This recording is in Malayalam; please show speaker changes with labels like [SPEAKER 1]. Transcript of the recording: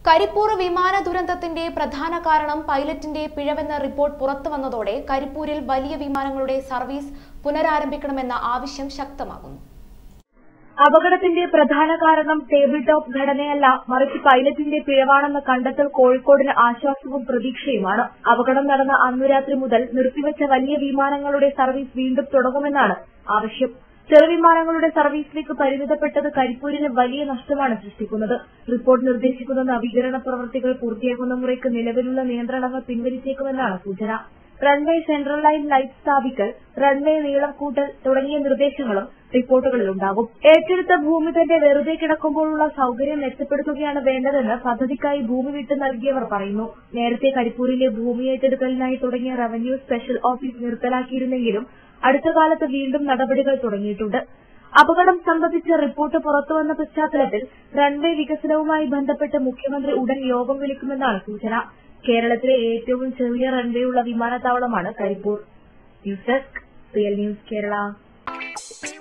[SPEAKER 1] കരിപ്പൂർ വിമാന ദുരന്തത്തിന്റെ പ്രധാന കാരണം പൈലറ്റിന്റെ പിഴവെന്ന റിപ്പോർട്ട് പുറത്തുവന്നതോടെ കരിപ്പൂരിൽ വലിയ വിമാനങ്ങളുടെ സർവീസ് പുനരാരംഭിക്കണമെന്ന ആവശ്യം ശക്തമാകുന്നു
[SPEAKER 2] അപകടത്തിന്റെ പ്രധാന കാരണം ടേബിൾ ടോപ്പ് ഘടനയല്ല മറിച്ച് പൈലറ്റിന്റെ പിഴവാണെന്ന കണ്ടെത്തൽ കോഴിക്കോടിന് ആശ്വാസവും പ്രതീക്ഷയുമാണ് അപകടം നടന്ന അന്നു രാത്രി മുതൽ നിർത്തിവച്ച വലിയ വിമാനങ്ങളുടെ സർവീസ് വീണ്ടും തുടങ്ങുമെന്നാണ് ആവശ്യം ചെറുവിമാനങ്ങളുടെ സർവീസിലേക്ക് പരിമിതപ്പെട്ടത് കരിപ്പൂരിന് വലിയ നഷ്ടമാണ് സൃഷ്ടിക്കുന്നത് റിപ്പോർട്ട് നിർദ്ദേശിക്കുന്ന നവീകരണ പ്രവൃത്തികൾ പൂർത്തിയാക്കുന്ന മുറയ്ക്ക് നിലവിലുള്ള നിയന്ത്രണങ്ങൾ പിൻവലിച്ചേക്കുമെന്നാണ് സൂചന റൺവേ സെൻട്രൽ ലൈൻ ലൈറ്റ് സ്ഥാപിക്കൽ റൺവേ നീളം കൂട്ടൽ തുടങ്ങിയ നിർദ്ദേശങ്ങളും റിപ്പോർട്ടുകളിലുണ്ടാകും ഏറ്റെടുത്ത ഭൂമി തന്നെ വെറുതെ കിടക്കുമ്പോഴുള്ള സൌകര്യം മെച്ചപ്പെടുത്തുകയാണ് വേണ്ടതെന്ന് പദ്ധതിക്കായി ഭൂമി വിട്ടു നൽകിയവർ പറയുന്നു നേരത്തെ കരിപ്പൂരിലെ ഭൂമി ഏറ്റെടുക്കലിനായി തുടങ്ങിയ റവന്യൂ സ്പെഷ്യൽ ഓഫീസ് നിർത്തലാക്കിയിരുന്നെങ്കിലും അടുത്ത കാലത്ത് വീണ്ടും നടപടികൾ തുടങ്ങിയിട്ടുണ്ട് അപകടം സംബന്ധിച്ച റിപ്പോർട്ട് പുറത്തുവന്ന പശ്ചാത്തലത്തിൽ റൺവേ വികസനവുമായി ബന്ധപ്പെട്ട് മുഖ്യമന്ത്രി ഉടൻ യോഗം വിളിക്കുമെന്നാണ് സൂചന കേരളത്തിലെ ഏറ്റവും ചെറിയ റൺവേ ഉള്ള വിമാനത്താവളമാണ് Karipur news desk real news Kerala